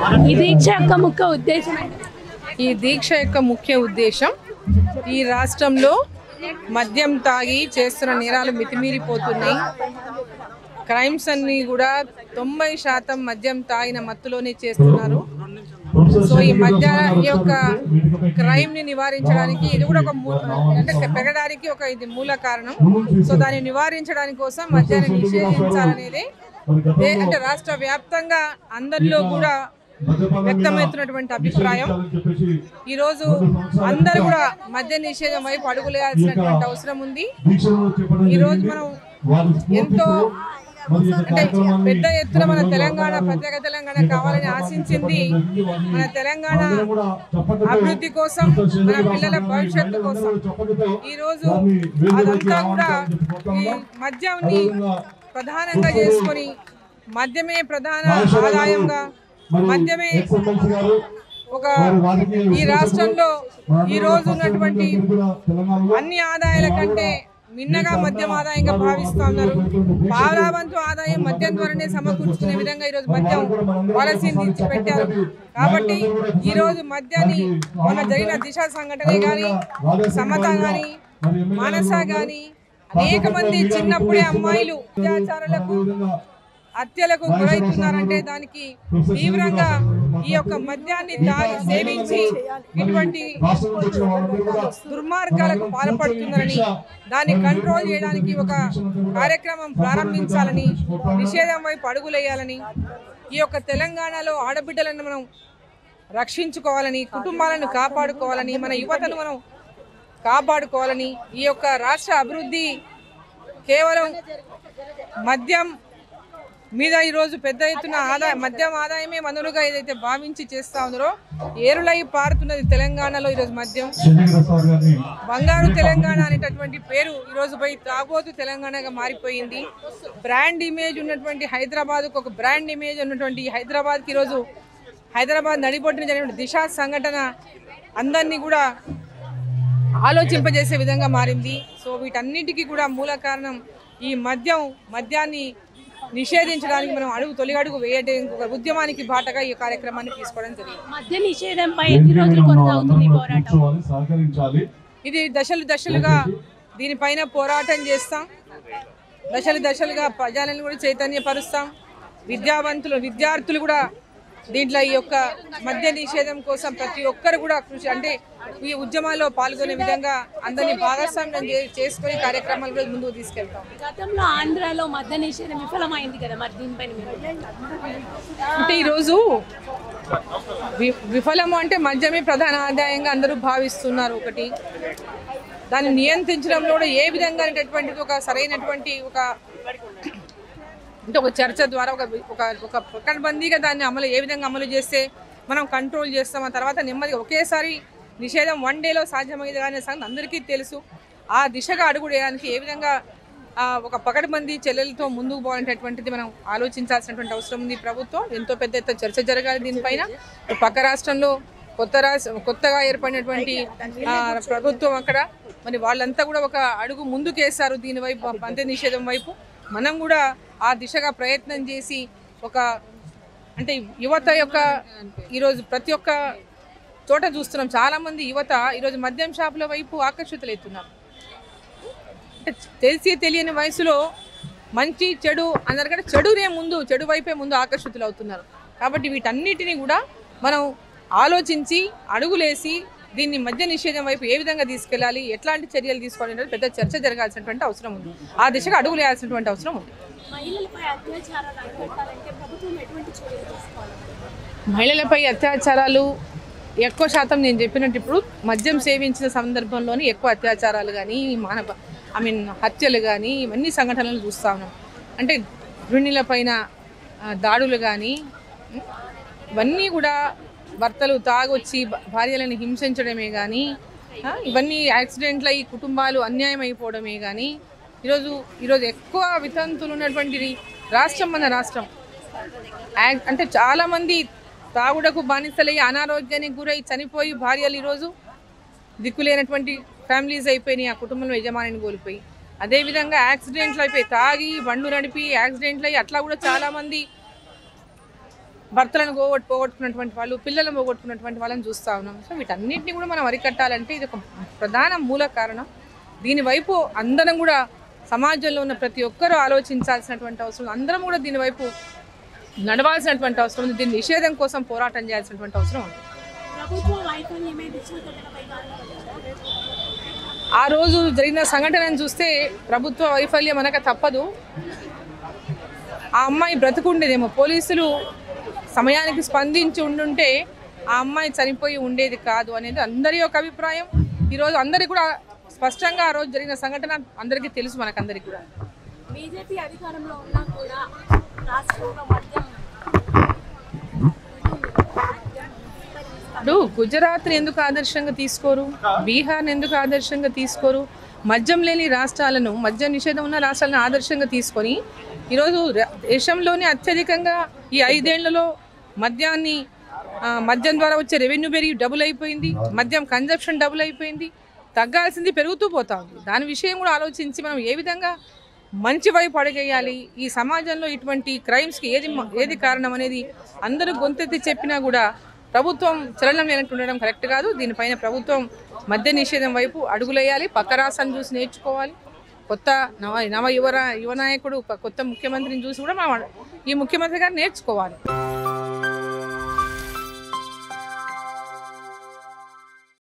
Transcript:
ఈ దీక్ష యొక్క ముఖ్య ఉద్దేశం ఏంటి ఈ దీక్ష యొక్క ముఖ్య ఉద్దేశం ఈ రాష్ట్రంలో మద్యం తాగి చేస్తున్న నేరాలు మితిమీరిపోతున్నాయి క్రైమ్స్ అన్ని కూడా తొంభై శాతం మద్యం తాగిన మత్తులోనే చేస్తున్నారు సో ఈ మద్య ఈ యొక్క క్రైమ్ ని నివారించడానికి ఇది కూడా ఒక మూ- అంటే పెరగడానికి ఒక ఇది మూల కారణం సో దాన్ని నివారించడానికి కోసం మద్యాన్ని నిషేధించాలనేది దే- అంటే రాష్ట్ర వ్యాప్తంగా అందరిలో కూడా వ్యక్తమవుతున్నటువంటి అభిప్రాయం ఈ రోజు అందరూ కూడా మద్య నిషేధం వైపు అడుగులేయాల్సినటువంటి అవసరం ఉంది ఈ రోజు మనం ఎంతో అంటే పెద్ద ఎత్తున మన తెలంగాణ ప్రత్యేక తెలంగాణ కావాలని ఆశించింది మన తెలంగాణ అభివృద్ధి కోసం మన పిల్లల భవిష్యత్తు కోసం ఈ రోజు అదంతా కూడా ఈ మద్యంని ప్రధానంగా చేసుకొని మద్యమే ప్రధాన ఆదాయంగా మద్యమే ఒక ఈ రాష్ట్రంలో ఈ రోజు ఉన్నటువంటి అన్ని ఆదాయాల కంటే మిన్నగా మద్యం ఆదాయంగా భావిస్తా ఉన్నారు పావురావంతు ఆదాయం మద్యం ద్వారానే సమకూర్చుకునే విధంగా ఈరోజు మద్యం పాలసీని తెచ్చి పెట్టారు కాబట్టి ఈ రోజు మద్యాన్ని మన జరిగిన దిశ సంఘటనే గాని సమత గాని మానస గాని అనేక మంది చిన్నప్పుడే అమ్మాయిలు అత్యాచారాలకు హత్యలకు గురవుతున్నారంటే దానికి తీవ్రంగా ఈ యొక్క మద్యాన్ని తాగి సేవించి ఇటువంటి దుర్మార్గాలకు పాల్పడుతున్నారని దాన్ని కంట్రోల్ చేయడానికి ఒక కార్యక్రమం ప్రారంభించాలని నిషేధం వైపు అడుగులేయాలని ఈ యొక్క తెలంగాణలో ఆడబిడ్డలను మనం రక్షించుకోవాలని కుటుంబాలను కాపాడుకోవాలని మన యువతను మనం కాపాడుకోవాలని ఈ యొక్క రాష్ట్ర అభివృద్ధి కేవలం మద్యం మీద ఈరోజు పెద్ద ఎత్తున ఆదాయం మద్యం ఆదాయమే వనరుగా ఏదైతే భావించి చేస్తా ఉన్నారో ఏరులై పారుతున్నది తెలంగాణలో ఈరోజు మద్యం బంగారు తెలంగాణ అనేటటువంటి పేరు ఈరోజు పోయి తాగోతు తెలంగాణగా మారిపోయింది బ్రాండ్ ఇమేజ్ ఉన్నటువంటి హైదరాబాద్కు ఒక బ్రాండ్ ఇమేజ్ ఉన్నటువంటి ఈ హైదరాబాద్కి ఈరోజు హైదరాబాద్ నడిబొట్టున జరిగిన దిశ సంఘటన అందరినీ కూడా ఆలోచింపజేసే విధంగా మారింది సో వీటన్నిటికీ కూడా మూల కారణం ఈ మద్యం మద్యాన్ని నిషేధించడానికి మనం అడుగు తొలి అడుగు వేయడం ఒక ఉద్యమానికి బాటగా ఈ కార్యక్రమాన్ని తీసుకోవడం జరిగింది మద్య నిషేధంపై ఎన్ని రోజులు కొనసాగుతుంది ఈ పోరాటం సహకరించాలి ఇది దశలు దశలుగా దీనిపైన పోరాటం చేస్తాం దశలు దశలుగా ప్రజలను కూడా చైతన్యపరుస్తాం విద్యావంతులు విద్యార్థులు కూడా దీంట్లో ఈ యొక్క మద్య నిషేధం కోసం ప్రతి ఒక్కరు కూడా కృషి అంటే ఈ ఉద్యమాల్లో పాల్గొనే విధంగా అందరినీ భాగస్వామ్యం చే- చేసుకొని కార్యక్రమాలు కూడా ముందుకు తీసుకెళ్తాం గతంలో ఆంధ్రాలో మద్య నిషేధం విఫలమైంది కదా మరి దీనిపైన మీరు అంటే ఈరోజు వి- విఫలము అంటే మద్యమే ప్రధాన ఆదాయంగా అందరూ భావిస్తున్నారు ఒకటి దాన్ని నియంత్రించడంలో కూడా ఏ విధంగా అనేటటువంటిది ఒక సరైనటువంటి ఒక అంటే ఒక చర్చ ద్వారా ఒక ఒక ఒక పకడ్బందీగా దాన్ని అమలు ఏ విధంగా అమలు చేస్తే మనం కంట్రోల్ చేస్తాం ఆ తర్వాత నెమ్మదిగా ఒకేసారి నిషేధం వన్ డేలో సాధ్యమయ్యేది అనే సంగతి అందరికీ తెలుసు ఆ దిశగా అడుగు వేయడానికి ఏ విధంగా ఆ, ఒక పకడ్బందీ చర్యలతో ముందుకు పోవాలనేటటువంటిది మనం ఆలోచించాల్సినటువంటి అవసరం ఉంది ప్రభుత్వం ఎంతో పెద్ద ఎత్తున చర్చ జరగాలి దీనిపైన పక్క రాష్ట్రంలో కొత్త రాష్ట్ర కొత్తగా ఏర్పడినటువంటి ఆ, ప్రభుత్వం అక్కడ మరి వాళ్ళంతా కూడా ఒక అడుగు ముందుకేస్తారు దీని వైపు మద్య నిషేధం వైపు మనం కూడా ఆ దిశగా ప్రయత్నం చేసి ఒక అంటే యువత యొక్క ఈరోజు ప్రతి ఒక్క చోట చూస్తున్నాం చాలా మంది యువత ఈరోజు మద్యం షాపుల వైపు ఆకర్షితులవుతున్నారు అంటే తెలిసి తెలియని వయసులో మంచి చెడు అందరికంటే చెడునే ముందు చెడు వైపే ముందు ఆకర్షితులు అవుతున్నారు కాబట్టి వీటన్నిటిని కూడా మనం ఆలోచించి అడుగులేసి దీన్ని మద్య నిషేధం వైపు ఏ విధంగా తీసుకెళ్ళాలి ఎట్లాంటి చర్యలు తీసుకోవాలి అనేది పెద్ద చర్చ జరగాల్సినటువంటి అవసరం ఉంది ఆ దిశగా అడుగులేయాల్సినటువంటి అవసరం ఉంది మహిళలపై అత్యాచారాలు అరికట్టాలంటే ప్రభుత్వం ఎటువంటి చర్యలు తీసుకోవాలి మహిళలపై అత్యాచారాలు ఎక్కువ శాతం నేను చెప్పినట్టు ఇప్పుడు మద్యం సేవించిన సందర్భంలోని ఎక్కువ అత్యాచారాలు కానీ మానవ ఐ మీన్ హత్యలు కానీ ఇవన్నీ సంఘటనలు చూస్తా ఉన్నాం అంటే గృహిణుల పైన ఆ, దాడులు కానీ ఉం, ఇవన్నీ కూడా భర్తలు తాగొచ్చి భ- భార్యలను హింసించడమే కానీ ఆ, ఇవన్నీ యాక్సిడెంట్ల ఈ కుటుంబాలు అన్యాయం అయిపోవడమే కానీ ఈరోజు ఈరోజు ఎక్కువ వితంతులు ఉన్నటువంటి రాష్ట్రం మన రాష్ట్రం యాక్- అంటే చాలా మంది తాగుడకు బానిసలై అనారోగ్యానికి గురై చనిపోయి భార్యలు ఈరోజు దిక్కులేనటువంటి ఫ్యామిలీస్ అయిపోయినాయి ఆ కుటుంబంలో యజమానిని కోల్పోయి అదేవిధంగా యాక్సిడెంట్లు అయిపోయి తాగి బండ్లు నడిపి యాక్సిడెంట్లు అయ్యి అట్లా కూడా చాలా మంది భర్తలను పోగొట్టు పోగొట్టుకున్నటువంటి వాళ్ళు పిల్లలను పోగొట్టుకున్నటువంటి వాళ్ళని చూస్తూ ఉన్నాం సో వీటన్నిటిని కూడా మనం అరికట్టాలంటే ఇది ఒక ప్రధాన మూల కారణం దీనివైపు అందరం కూడా సమాజంలో ఉన్న ప్రతి ఒక్కరూ ఆలోచించాల్సినటువంటి అవసరం ఉంది. అందరం కూడా దీనివైపు నడవాల్సినటువంటి అవసరం ఉంది దీని నిషేధం కోసం పోరాటం చేయాల్సినటువంటి అవసరం ఉంది ప్రభుత్వ వైఫల్యమే విచ్ఛిన్నతపై కారణం ఆ రోజు జరిగిన సంఘటనను చూస్తే ప్రభుత్వ వైఫల్యం అనక తప్పదు ఆ అమ్మాయి బ్రతుకుండేదేమో పోలీసులు సమయానికి స్పందించి ఉండుంటే ఆ అమ్మాయి చనిపోయి ఉండేది కాదు అనేది అందరి యొక్క అభిప్రాయం ఈరోజు అందరికీ కూడా స్పష్టంగా ఆ రోజు జరిగిన సంఘటన అందరికీ తెలుసు మనకందరికీ కూడా బీజేపీ అధికారంలో ఉన్నా కూడా రాష్ట్రంలో మద్యం ఇప్పుడు గుజరాత్ని ఎందుకు ఆదర్శంగా తీసుకోరు బీహార్ని ఎందుకు ఆదర్శంగా తీసుకోరు మద్యం లేని రాష్ట్రాలను మద్య నిషేధం ఉన్న రాష్ట్రాలను ఆదర్శంగా తీసుకొని ఈరోజు ర- దేశంలోనే అత్యధికంగా ఈ ఐదేళ్లలో మద్యాన్ని ఆ, మద్యం ద్వారా వచ్చే రెవెన్యూ పెరిగి డబుల్ అయిపోయింది మద్యం కన్జప్షన్ డబుల్ అయిపోయింది తగ్గాల్సింది పెరుగుతూ పోతా ఉంది దాని విషయం కూడా ఆలోచించి మనం ఏ విధంగా మంచి వైపు అడిగేయాలి ఈ సమాజంలో ఇటువంటి క్రైమ్స్కి ఏది మ- ఏది కారణం అనేది అందరూ గొంతెత్తి చెప్పినా కూడా ప్రభుత్వం చలనం లేనట్టు ఉండడం కరెక్ట్ కాదు దీనిపైన ప్రభుత్వం మద్య నిషేధం వైపు అడుగులేయాలి పక్క రాష్ట్రాన్ని చూసి నేర్చుకోవాలి కొత్త నవ నవ యువ రా- యువ నాయకుడు ఒక కొత్త ముఖ్యమంత్రిని చూసి కూడా మనం ఈ ముఖ్యమంత్రి గారు నేర్చుకోవాలి